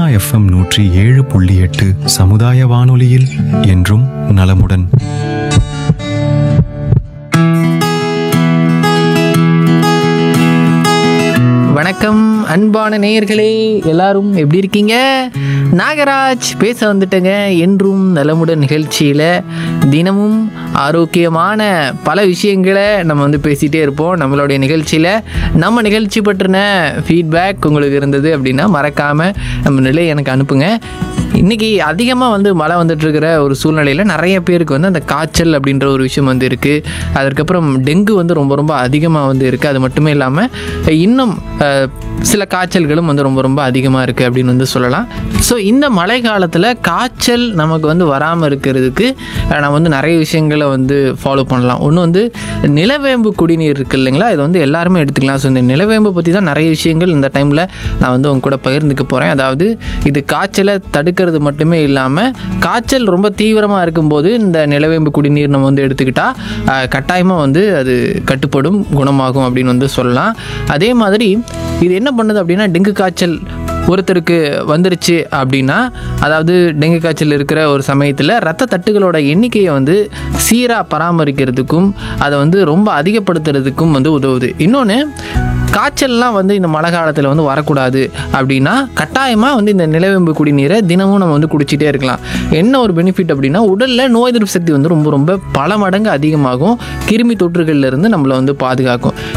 FM நூற்றி ஏழு புள்ளி எட்டு சமுதாய வானொலியில் என்றும் நலமுடன் வணக்கம் அன்பான நேயர்களே எல்லாரும் எப்படி இருக்கீங்க நாகராஜ் பேச வந்துட்டேங்க என்றும் நலமுடன் நிகழ்ச்சியில் தினமும் ஆரோக்கியமான பல விஷயங்களை நம்ம வந்து பேசிகிட்டே இருப்போம் நம்மளுடைய நிகழ்ச்சியில் நம்ம நிகழ்ச்சி பற்றின ஃபீட்பேக் உங்களுக்கு இருந்தது அப்படின்னா மறக்காமல் நம்ம நிலை எனக்கு அனுப்புங்க இன்றைக்கி அதிகமாக வந்து மழை வந்துட்டு இருக்கிற ஒரு சூழ்நிலையில் நிறைய பேருக்கு வந்து அந்த காய்ச்சல் அப்படின்ற ஒரு விஷயம் வந்து இருக்குது அதற்கப்புறம் டெங்கு வந்து ரொம்ப ரொம்ப அதிகமாக வந்து இருக்குது அது மட்டுமே இல்லாமல் இன்னும் அஹ், சில காய்ச்சல்களும் வந்து ரொம்ப ரொம்ப அதிகமாக இருக்குது அப்படின்னு வந்து சொல்லலாம் ஸோ இந்த மழை காலத்தில் காய்ச்சல் நமக்கு வந்து வராமல் இருக்கிறதுக்கு அஹ், நம்ம வந்து நிறைய விஷயங்களை வந்து ஃபாலோ பண்ணலாம் ஒன்று வந்து நிலவேம்பு குடிநீர் இருக்குது இல்லைங்களா இது வந்து எல்லாருமே எடுத்துக்கலாம் ஸோ இந்த நிலவேம்பு பற்றி தான் நிறைய விஷயங்கள் இந்த டைமில் நான் வந்து உங்க கூட பகிர்ந்துக்க போகிறேன் அதாவது இது காய்ச்சலை தடுக்கிறது மட்டுமே இல்லாமல் காய்ச்சல் ரொம்ப தீவிரமாக இருக்கும்போது இந்த நிலவேம்பு குடிநீர் நம்ம வந்து எடுத்துக்கிட்டால் கட்டாயமாக வந்து அது கட்டுப்படும் குணமாகும் அப்படின்னு வந்து சொல்லலாம் அதே மாதிரி இது என்ன பண்ணுது அப்படின்னா டெங்கு காய்ச்சல் ஒருத்தருக்கு வந்துருச்சு அப்படின்னா அதாவது டெங்கு காய்ச்சல் இருக்கிற ஒரு சமயத்தில் ரத்த தட்டுகளோட எண்ணிக்கையை வந்து சீராக பராமரிக்கிறதுக்கும் அதை வந்து ரொம்ப அதிகப்படுத்துறதுக்கும் வந்து உதவுது இன்னொன்று காய்ச்சல்லாம் வந்து இந்த மழை காலத்தில் வந்து வரக்கூடாது அப்படின்னா கட்டாயமாக வந்து இந்த நிலவேம்பு குடிநீரை தினமும் நம்ம வந்து குடிச்சிட்டே இருக்கலாம் என்ன ஒரு பெனிஃபிட் அப்படின்னா உடலில் நோய் எதிர்ப்பு சக்தி வந்து ரொம்ப ரொம்ப பல மடங்கு அதிகமாகும் கிருமி தொற்றுகள்ல இருந்து நம்மளை வந்து பாதுகாக்கும்